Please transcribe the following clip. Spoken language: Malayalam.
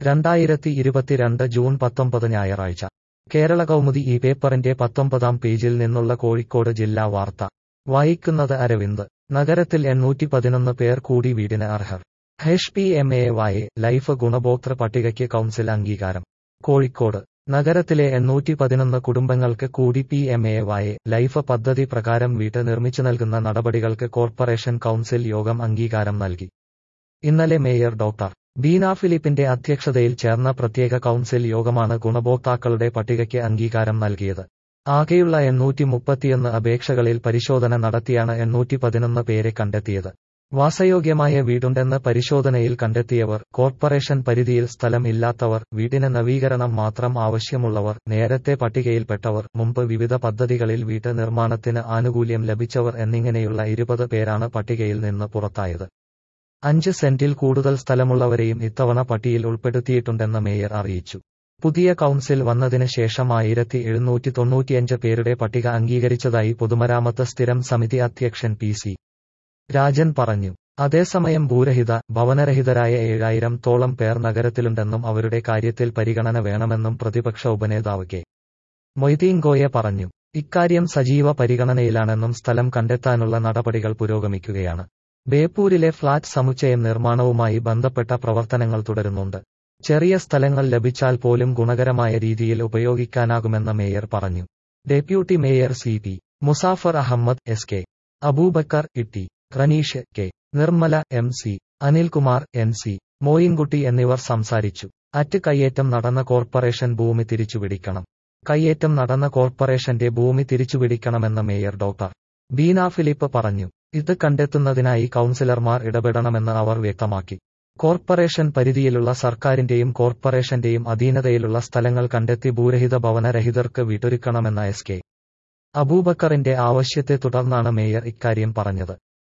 രണ്ടായിരത്തി ഇരുപത്തിരണ്ട് ജൂൺ പത്തൊമ്പത് ഞായറാഴ്ച കേരള കൗമുദി ഈ പേപ്പറിന്റെ പത്തൊമ്പതാം പേജിൽ നിന്നുള്ള കോഴിക്കോട് ജില്ലാ വാർത്ത വായിക്കുന്നത് അരവിന്ദ് നഗരത്തിൽ എണ്ണൂറ്റി പതിനൊന്ന് പേർ കൂടി വീടിന് അർഹർ ഹെഷ് P M A Y life ഗുണഭോക്തൃ പട്ടികയ്ക്ക് കൗൺസിൽ അംഗീകാരം കോഴിക്കോട് നഗരത്തിലെ എണ്ണൂറ്റി പതിനൊന്ന് കുടുംബങ്ങൾക്ക് കൂടി P M A Y life പദ്ധതി പ്രകാരം വീട് നിർമ്മിച്ചു നൽകുന്ന നടപടികൾക്ക് കോർപ്പറേഷൻ കൗൺസിൽ യോഗം അംഗീകാരം നൽകി ഇന്നലെ മേയർ ഡോക്ടർ ബീന ഫിലിപ്പിന്റെ അധ്യക്ഷതയിൽ ചേർന്ന പ്രത്യേക കൗൺസിൽ യോഗമാണ് ഗുണഭോക്താക്കളുടെ പട്ടികയ്ക്ക് അംഗീകാരം നൽകിയത് ആകെയുള്ള എണ്ണൂറ്റി മുപ്പത്തിയൊന്ന് അപേക്ഷകളിൽ പരിശോധന നടത്തിയാണ് എണ്ണൂറ്റി പതിനൊന്ന് പേരെ കണ്ടെത്തിയത് വാസയോഗ്യമായ വീടുണ്ടെന്ന് പരിശോധനയിൽ കണ്ടെത്തിയവർ കോർപ്പറേഷൻ പരിധിയിൽ സ്ഥലം ഇല്ലാത്തവർ വീടിന് നവീകരണം മാത്രം ആവശ്യമുള്ളവർ നേരത്തെ പട്ടികയിൽപ്പെട്ടവർ മുമ്പ് വിവിധ പദ്ധതികളിൽ വീട്ട് നിർമ്മാണത്തിന് ആനുകൂല്യം ലഭിച്ചവർ എന്നിങ്ങനെയുള്ള ഇരുപത് പേരാണ് പട്ടികയിൽ നിന്ന് പുറത്തായത് അഞ്ച് സെന്റിൽ കൂടുതൽ സ്ഥലമുള്ളവരെയും ഇത്തവണ പട്ടികയിൽ ഉൾപ്പെടുത്തിയിട്ടുണ്ടെന്ന് മേയർ അറിയിച്ചു പുതിയ കൗൺസിൽ വന്നതിന് ശേഷം ആയിരത്തി എഴുന്നൂറ്റി തൊണ്ണൂറ്റിയഞ്ച് പേരുടെ പട്ടിക അംഗീകരിച്ചതായി പൊതുമരാമത്ത് സ്ഥിരം സമിതി അധ്യക്ഷൻ പി സി രാജൻ പറഞ്ഞു അതേസമയം ഭൂരഹിത ഭവനരഹിതരായ ഏഴായിരം തോളം പേർ നഗരത്തിലുണ്ടെന്നും അവരുടെ കാര്യത്തിൽ പരിഗണന വേണമെന്നും പ്രതിപക്ഷ ഉപനേതാവ് കെ മൊയ്തീൻകോയെ പറഞ്ഞു ഇക്കാര്യം സജീവ പരിഗണനയിലാണെന്നും സ്ഥലം കണ്ടെത്താനുള്ള നടപടികൾ പുരോഗമിക്കുകയാണ് ബേപ്പൂരിലെ ഫ്ളാറ്റ് സമുച്ചയം നിർമ്മാണവുമായി ബന്ധപ്പെട്ട പ്രവർത്തനങ്ങൾ തുടരുന്നുണ്ട് ചെറിയ സ്ഥലങ്ങൾ ലഭിച്ചാൽ പോലും ഗുണകരമായ രീതിയിൽ ഉപയോഗിക്കാനാകുമെന്ന് മേയർ പറഞ്ഞു deputy mayor C P Musafar Ahammed S K Aboobacker Itty Raneesh K Nirmala M C Anilkumar N C Moinkutty എന്നിവർ സംസാരിച്ചു അറ്റ് കയ്യേറ്റം നടന്ന കോർപ്പറേഷൻ ഭൂമി തിരിച്ചുപിടിക്കണം കയ്യേറ്റം നടന്ന കോർപ്പറേഷന്റെ ഭൂമി തിരിച്ചുപിടിക്കണമെന്ന് മേയർ ഡോക്ടർ ബീന ഫിലിപ്പ് പറഞ്ഞു ഇത് കണ്ടെത്തുന്നതിനായി കൗൺസിലർമാർ ഇടപെടണമെന്ന് അവർ വ്യക്തമാക്കി കോർപ്പറേഷൻ പരിധിയിലുള്ള സർക്കാരിന്റെയും കോർപ്പറേഷന്റെയും അധീനതയിലുള്ള സ്ഥലങ്ങൾ കണ്ടെത്തി ഭൂരഹിത ഭവനരഹിതർക്ക് വിട്ടൊരുക്കണമെന്ന എസ് കെ അബൂബക്കറിന്റെ ആവശ്യത്തെ തുടർന്നാണ് മേയർ ഇക്കാര്യം പറഞ്ഞത്